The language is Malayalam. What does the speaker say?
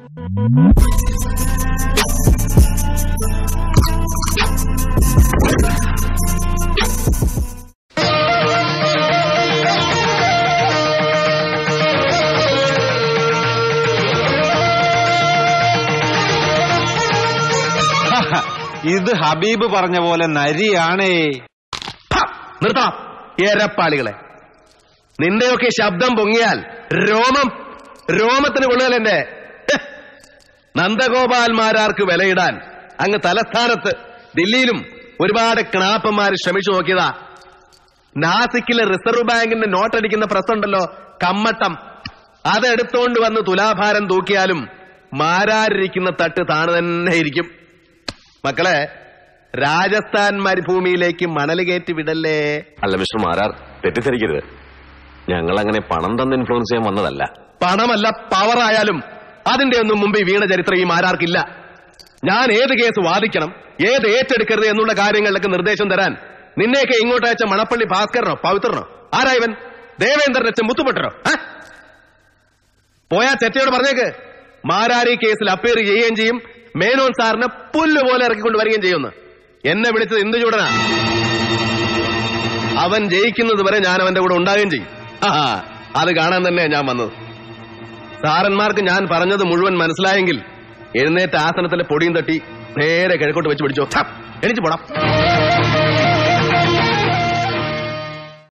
ഇത് ഹബീബ് പറഞ്ഞ പോലെ നരിയാണേ ഹ, നിർത്തണം ഏരപ്പാളികളെ നിന്റെയൊക്കെ ശബ്ദം പൊങ്ങിയാൽ രോമം രോമത്തിന് കൊള്ളുകലെന്റെ ഹ്. നന്ദഗോപാൽമാരാർക്ക് വിലയിടാൻ അങ്ങ് തലസ്ഥാനത്ത് ദില്ലിയിലും ഒരുപാട് ക്ണാപ്പന്മാർ ശ്രമിച്ചു നോക്കിയതാ നാസിക്കിലെ റിസർവ് ബാങ്കിന്റെ നോട്ടടിക്കുന്ന പ്രസ് ഉണ്ടല്ലോ കമ്മട്ടം അതെടുത്തോണ്ട് വന്ന് തുലാഭാരം തൂക്കിയാലും മാരാരിരിക്കുന്ന തട്ട് താണ് തന്നെ ഇരിക്കും മക്കളെ രാജസ്ഥാൻ മരുഭൂമിയിലേക്ക് മണൽ കയറ്റി വിടല്ലേ അല്ല മിസ്റ്റർ മാരാർ തെറ്റിദ്ധരിക്കരുത് ഞങ്ങൾ അങ്ങനെ പണം തന്ന് ഇൻഫ്ലുവൻസ് ചെയ്യാൻ വന്നതല്ല പണമല്ല പവറായാലും അതിന്റെ ഒന്നും മുമ്പ് ഈ വീണ ചരിത്രം ഈ മാരാർക്കില്ല ഞാൻ ഏത് കേസ് വാദിക്കണം ഏത് ഏറ്റെടുക്കരുത് എന്നുള്ള കാര്യങ്ങളിലൊക്കെ നിർദ്ദേശം തരാൻ നിന്നെയൊക്കെ ഇങ്ങോട്ട് അയച്ച മണപ്പള്ളി ഭാസ്കരനോ പവിത്രനോ ആരാ ഇവൻ ദേവേന്ദ്രൻ അച്ഛൻ മുത്തുപെട്ടനോ ആ? പോയാ ചെറ്റയോട് പറഞ്ഞേക്ക് മാരാരി കേസിൽ അപ്പീർ ചെയ്യുകയും ചെയ്യും മേനോൻ സാറിനെ പുല്ലുപോലെ ഇറക്കിക്കൊണ്ട് വരികയും ചെയ്യുമെന്ന് എന്നെ വിളിച്ചത് എന്ത് ചൂടനാ അവൻ ജയിക്കുന്നത് വരെ ഞാൻ അവന്റെ കൂടെ ഉണ്ടാകുകയും ചെയ്യും ആഹാ, അത് കാണാൻ തന്നെയാ ഞാൻ വന്നത് സാറന്മാർക്ക് ഞാൻ പറഞ്ഞത് മുഴുവൻ മനസ്സിലായെങ്കിൽ എഴുന്നേറ്റ് ആസനത്തിലെ പൊടിയും തട്ടി നേരെ കിഴക്കോട്ട് വെച്ച് പിടിച്ചോ ഛ, എണീച്ച് പോടാം